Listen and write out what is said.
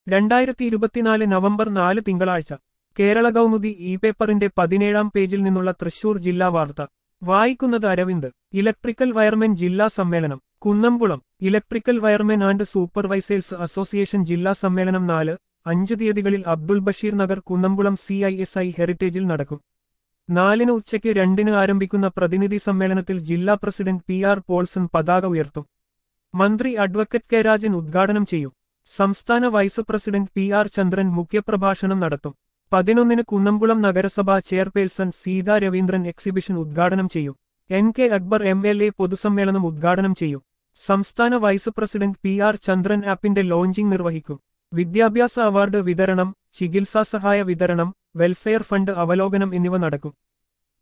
രണ്ടായിരത്തി ഇരുപത്തിനാല് നവംബർ നാല് തിങ്കളാഴ്ച കേരള കൗമുദി ഇ പേപ്പറിന്റെ പതിനേഴാം പേജിൽ നിന്നുള്ള തൃശൂർ ജില്ലാ വാർത്ത വായിക്കുന്നത് അരവിന്ദ് ഇലക്ട്രിക്കൽ വയർമെൻ ജില്ലാ സമ്മേളനം Kunnamkulam electrical wiremen and supervisors association ജില്ലാ സമ്മേളനം നാല് അഞ്ച് തീയതികളിൽ Abdul Basheer Nagar Kunnamkulam C I S I ഹെറിറ്റേജിൽ നടക്കും നാലിന് ഉച്ചയ്ക്ക് രണ്ടിന് ആരംഭിക്കുന്ന പ്രതിനിധി സമ്മേളനത്തിൽ ജില്ലാ പ്രസിഡന്റ് പി ആർ പോൾസൺ പതാക ഉയർത്തും മന്ത്രി അഡ്വക്കേറ്റ് കെ രാജൻ ഉദ്ഘാടനം ചെയ്യും സംസ്ഥാന vice president P R Chandran മുഖ്യപ്രഭാഷണം നടത്തും പതിനൊന്നിന് കുന്നംകുളം നഗരസഭാ ചെയർപേഴ്സൺ സീതാ രവീന്ദ്രൻ എക്സിബിഷൻ ഉദ്ഘാടനം ചെയ്യും N K Akbar M L A പൊതുസമ്മേളനം ഉദ്ഘാടനം ചെയ്യും സംസ്ഥാന vice president P R Chandran ആപ്പിന്റെ ലോഞ്ചിംഗ് നിർവഹിക്കും വിദ്യാഭ്യാസ അവാർഡ് വിതരണം ചികിത്സാ സഹായ വിതരണം വെൽഫെയർ ഫണ്ട് അവലോകനം എന്നിവ നടക്കും